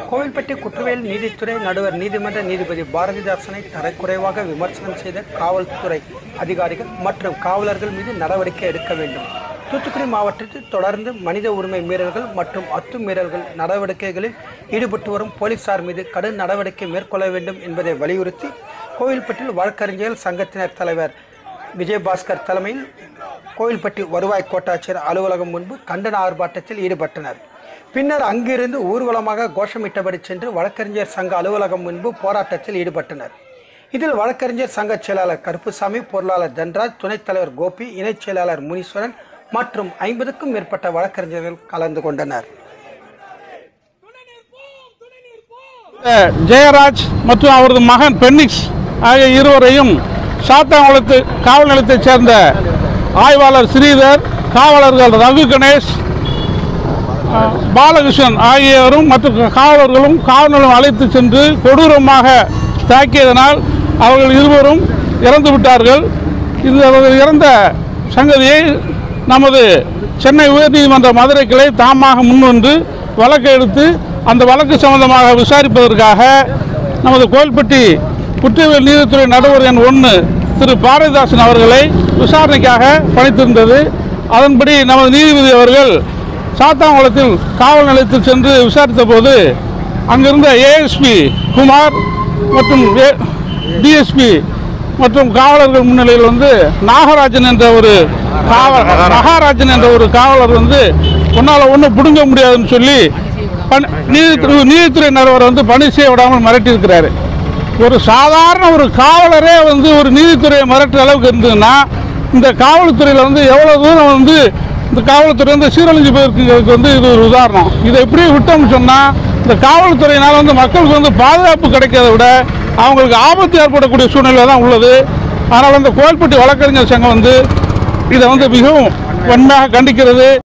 கோவில்பட்டி குற்றவியல் நீதித்துறை நடுவர் நீதிமன்ற நீதிபதி பாரதிதாசனை தரக்குறைவாக விமர்சனம் செய்த காவல்துறை அதிகாரிகள் மற்றும் காவலர்கள் மீது நடவடிக்கை எடுக்க வேண்டும் தூத்துக்குடி மாவட்டத்தில் தொடர்ந்து மனித உரிமை மீறல்கள் மற்றும் அத்துமீறல்கள் நடவடிக்கைகளில் ஈடுபட்டு வரும் போலீசார் மீது கடும் நடவடிக்கை மேற்கொள்ள வேண்டும் என்பதை வலியுறுத்தி கோவில்பட்டியில் வழக்கறிஞர்கள் சங்கத்தினர் தலைவர் விஜயபாஸ்கர் தலைமையில் கோவில்பட்டி வருவாய் கோட்டாட்சியர் அலுவலகம் முன்பு கண்டன ஆர்ப்பாட்டத்தில் ஈடுபட்டனர் பின்னர் அங்கிருந்து ஊர்வலமாக கோஷமிட்டபடி சென்று வழக்கறிஞர் சங்க அலுவலகம் முன்பு போராட்டத்தில் ஈடுபட்டனர் இதில் வழக்கறிஞர் சங்க செயலாளர் கருப்புசாமி பொருளாளர் தன்ராஜ் துணைத் தலைவர் கோபி இணைச் செயலாளர் முனீஸ்வரன் மற்றும் ஐம்பதுக்கும் மேற்பட்ட வழக்கறிஞர்கள் கலந்து கொண்டனர் ஜெயராஜ் மற்றும் அவரது மகன் பென்னிக்ஸ் ஆகிய இருவரையும் சாத்தாங்குளத்து காவல் நிலையத்தைச் சேர்ந்த ஆய்வாளர் ஸ்ரீதர் காவலர்கள் ரகு கணேஷ் அஹ், பாலகிருஷ்ணன் ஆகியோரும் மற்றும் காவலர்களும் காவல் நிலையம் அழைத்து சென்று கொடூரமாக தாக்கியதனால் அவர்கள் இருவரும் இறந்து விட்டார்கள் இது அவர்கள் இறந்த சங்கதியை நமது சென்னை உயர்நீதிமன்ற மதுரை கிளை தாமாக முன்வந்து வழக்கு எடுத்து அந்த வழக்கு சம்பந்தமாக விசாரிப்பதற்காக நமது கோயில்பட்டி குற்றவியல் நீதித்துறை நடுவர் எண் ஒன்று திரு பாரதிதாசன் அவர்களை விசாரணைக்காக பணித்திருந்தது அதன்படி நமது நீதிபதி அவர்கள் சாத்தாங்குளத்தில் காவல் நிலையத்தில் சென்று விசாரித்த போது அங்கிருந்த ஏஎஸ்பி குமார் மற்றும் டிஎஸ்பி மற்றும் காவலர்கள் முன்னிலையில் வந்து நாகராஜன் என்ற ஒரு காவலர் மகாராஜன் என்ற ஒரு காவலர் வந்து உன்னால் ஒன்றும் பிடுங்க முடியாதுன்னு சொல்லி பணி நீதித்துறை நீதித்துறை நடுவர் வந்து பணி செய்ய விடாமல் மிரட்டியிருக்கிறாரு ஒரு சாதாரண ஒரு காவலரே வந்து ஒரு நீதித்துறையை மிரட்டுற அளவுக்கு இருந்ததுன்னா இந்த காவல்துறையில் வந்து எவ்வளோ தூரம் வந்து இந்த காவல்துறை வந்து சீரழிஞ்சு போயிருக்குங்கிறதுக்கு வந்து இது ஒரு உதாரணம் இதை இப்படியே விட்டோம்னு சொன்னால் இந்த காவல்துறையினால் வந்து மக்களுக்கு வந்து பாதுகாப்பு கிடைக்கிறத விட அவங்களுக்கு ஆபத்து ஏற்படக்கூடிய சூழ்நிலை தான் உள்ளது அதனால் இந்த கோயில்பட்டி வழக்கறிஞர் சங்கம் வந்து இதை வந்து மிகவும் வன்மையாக கண்டிக்கிறது